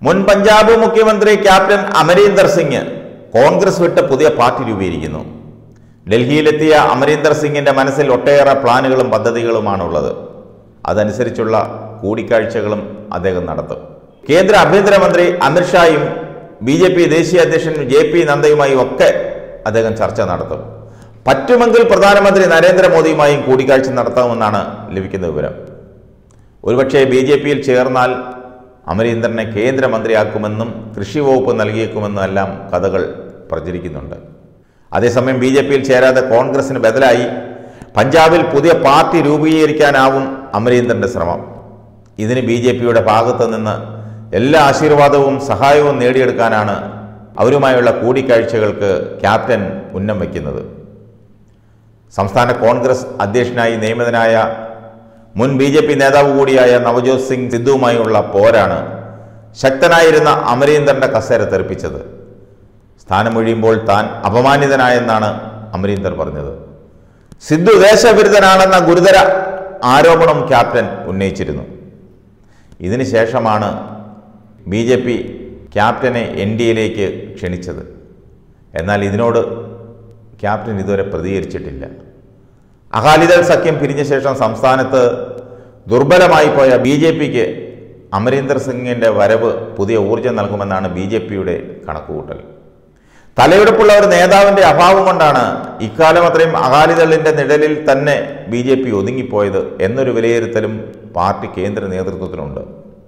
മുൻ പഞ്ചാബ് മുഖ്യമന്ത്രി ക്യാപ്റ്റൻ അമരീന്ദർ സിംഗ് കോൺഗ്രസ് വിട്ട് പുതിയ പാർട്ടി രൂപീകരിക്കുന്നു ഡൽഹിയിലെത്തിയ അമരീന്ദർ സിംഗിന്റെ മനസ്സിൽ ഒട്ടേറെ പ്ലാനുകളും പദ്ധതികളുമാണുള്ളത് അതനുസരിച്ചുള്ള കൂടിക്കാഴ്ചകളും അദ്ദേഹം നടത്തും കേന്ദ്ര ആഭ്യന്തരമന്ത്രി അമിത്ഷായും ബി ജെ പി ദേശീയ അധ്യക്ഷൻ ജെ പി നദ്ദയുമായും ഒക്കെ അദ്ദേഹം ചർച്ച നടത്തും പറ്റുമെങ്കിൽ പ്രധാനമന്ത്രി നരേന്ദ്രമോദിയുമായും കൂടിക്കാഴ്ച നടത്താമെന്നാണ് ലഭിക്കുന്ന വിവരം ഒരുപക്ഷെ ബി ജെ പിയിൽ ചേർന്നാൽ അമരീന്ദ്രനെ കേന്ദ്രമന്ത്രിയാക്കുമെന്നും കൃഷി വകുപ്പ് നൽകിയേക്കുമെന്നും എല്ലാം കഥകൾ പ്രചരിക്കുന്നുണ്ട് അതേസമയം ബി ജെ പിയിൽ ചേരാതെ കോൺഗ്രസിന് ബദലായി പഞ്ചാബിൽ പുതിയ പാർട്ടി രൂപീകരിക്കാനാവും അമരീന്ദ്രന്റെ ശ്രമം ഇതിന് ബി ജെ പിയുടെ ഭാഗത്തു നിന്ന് എല്ലാ ആശീർവാദവും സഹായവും നേടിയെടുക്കാനാണ് അവരുമായുള്ള കൂടിക്കാഴ്ചകൾക്ക് ക്യാപ്റ്റൻ ഉന്നം വയ്ക്കുന്നത് സംസ്ഥാന കോൺഗ്രസ് അധ്യക്ഷനായി നിയമിതനായ മുൻ ബി ജെ പി നേതാവ് കൂടിയായ നവജോത് സിംഗ് സിദ്ധുവുമായുള്ള പോരാണ് ശക്തനായിരുന്ന അമരീന്ദറിന്റെ കസേര തെറിപ്പിച്ചത് സ്ഥാനമൊഴിയുമ്പോൾ താൻ അപമാനിതനായെന്നാണ് അമരീന്ദർ പറഞ്ഞത് സിദ്ധു ദേശവിരുദ്ധനാണെന്ന ഗുരുതര ആരോപണം ക്യാപ്റ്റൻ ഉന്നയിച്ചിരുന്നു ഇതിന് ശേഷമാണ് ബി ജെ പി ക്യാപ്റ്റനെ എൻ ഡി എയിലേക്ക് ക്ഷണിച്ചത് എന്നാൽ ഇതിനോട് ക്യാപ്റ്റൻ ഇതുവരെ പ്രതികരിച്ചിട്ടില്ല അകാലിദൾ സഖ്യം പിരിഞ്ഞ ശേഷം സംസ്ഥാനത്ത് ദുർബലമായി പോയ ബി ജെ പിക്ക് അമരീന്ദർ സിംഗിൻ്റെ വരവ് പുതിയ ഊർജം നൽകുമെന്നാണ് ബി ജെ പിയുടെ കണക്കുകൂട്ടൽ തലയെടുപ്പുള്ള ഒരു നേതാവിൻ്റെ അഭാവം കൊണ്ടാണ് ഇക്കാലം അത്രയും അകാലിദളിൻ്റെ നിഴലിൽ തന്നെ ബി ജെ പി ഒതുങ്ങിപ്പോയത് എന്നൊരു വിലയിരുത്തലും പാർട്ടി കേന്ദ്ര നേതൃത്വത്തിനുണ്ട്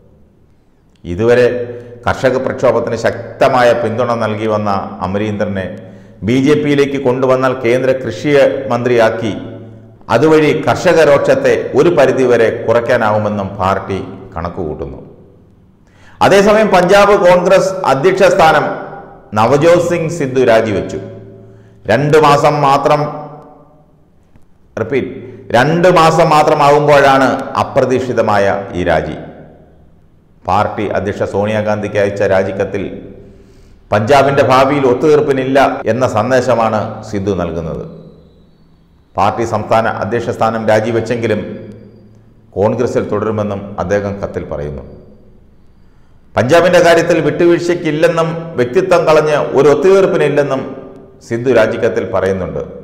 ഇതുവരെ കർഷക പ്രക്ഷോഭത്തിന് ശക്തമായ പിന്തുണ നൽകി വന്ന അമരീന്ദ്രനെ ബി ജെ പിയിലേക്ക് കൊണ്ടുവന്നാൽ കേന്ദ്ര കൃഷി മന്ത്രിയാക്കി അതുവഴി കർഷക രോക്ഷത്തെ ഒരു പരിധിവരെ കുറയ്ക്കാനാവുമെന്നും പാർട്ടി കണക്കുകൂട്ടുന്നു അതേസമയം പഞ്ചാബ് കോൺഗ്രസ് അധ്യക്ഷ സ്ഥാനം നവജോത് സിംഗ് സിദ്ധു രാജിവെച്ചു രണ്ട് മാസം മാത്രം റിപ്പീറ്റ് രണ്ട് മാസം മാത്രമാകുമ്പോഴാണ് അപ്രതീക്ഷിതമായ ഈ രാജി പാർട്ടി അധ്യക്ഷ സോണിയാഗാന്ധിക്ക് അയച്ച രാജിക്കത്തിൽ പഞ്ചാബിന്റെ ഭാവിയിൽ ഒത്തുതീർപ്പിനില്ല എന്ന സന്ദേശമാണ് സിദ്ധു നൽകുന്നത് പാർട്ടി സംസ്ഥാന അധ്യക്ഷ സ്ഥാനം രാജിവെച്ചെങ്കിലും കോൺഗ്രസിൽ തുടരുമെന്നും അദ്ദേഹം കത്തിൽ പറയുന്നു പഞ്ചാബിന്റെ കാര്യത്തിൽ വിട്ടുവീഴ്ചയ്ക്കില്ലെന്നും വ്യക്തിത്വം കളഞ്ഞ് ഒരു ഒത്തുതീർപ്പിനില്ലെന്നും സിദ്ധു രാജിക്കത്തിൽ പറയുന്നുണ്ട്